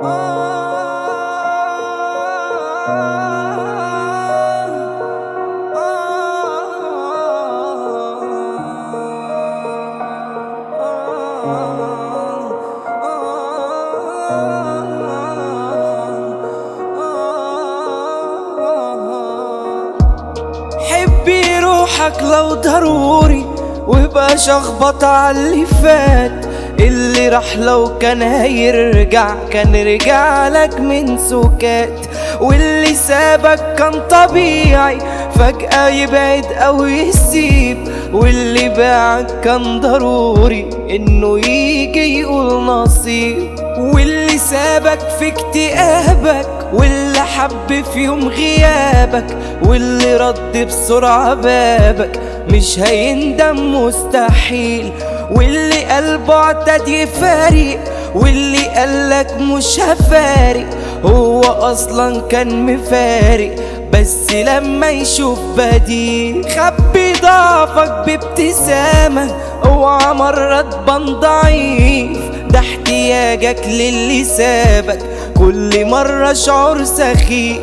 حبي روحك لو ضروري ويبقى شخبط على اللي فات اللي راح لو كان هيرجع كان رجع لك من سكات واللي سابك كان طبيعي فجأة يبعد أو يسيب واللي باعك كان ضروري إنه يجي يقول نصيب واللي سابك في اكتئابك واللي حب في يوم غيابك واللي رد بسرعة بابك مش هيندم مستحيل واللي قلبه اعتاد يفارق واللي قالك مش هفارق هو اصلا كان مفارق بس لما يشوف بديل خبي ضعفك بابتسامة اوعى مرة تبان ضعيف ده احتياجك للي سابك كل مرة شعور سخيف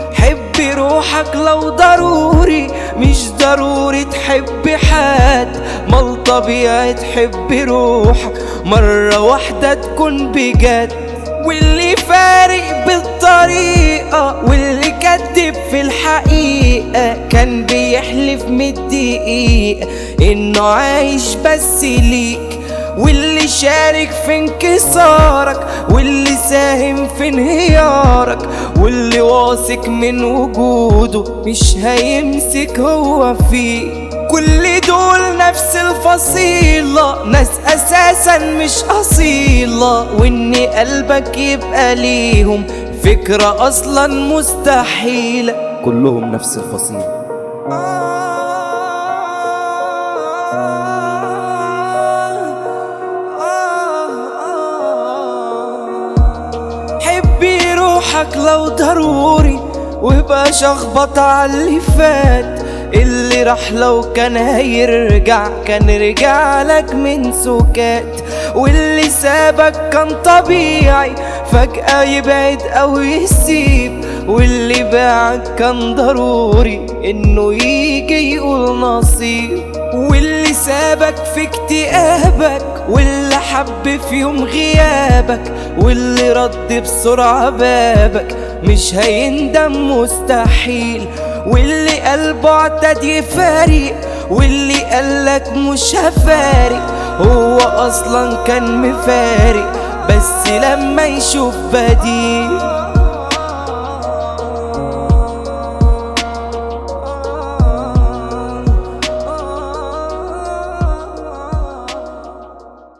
حب روحك لو ضروري مش ضروري تحب حد مال طبيعي تحب روحك مرة واحدة تكون بجد واللي فارق بالطريقة واللي كدب في الحقيقة كان بيحلف من الدقيقة انه عايش بس ليك واللي شارك في انكسارك واللي ساهم في انهيارك واللي واثق من وجوده مش هيمسك هو فيه كل دول نفس الفصيلة ناس أساسا مش أصيلة وإن قلبك يبقى ليهم فكرة أصلا مستحيلة كلهم نفس الفصيلة حبي روحك لو ضروري ويبقى شخبط على اللي فات اللي راح لو كان هيرجع كان رجع لك من سكات واللي سابك كان طبيعي فجأة يبعد أو يسيب واللي باعك كان ضروري إنه يجي يقول نصيب واللي سابك في اكتئابك واللي حب في يوم غيابك واللي رد بسرعة بابك مش هيندم مستحيل واللي قلبه اعتاد يفارق واللي قالك مش هفارق هو اصلا كان مفارق بس لما يشوف بديل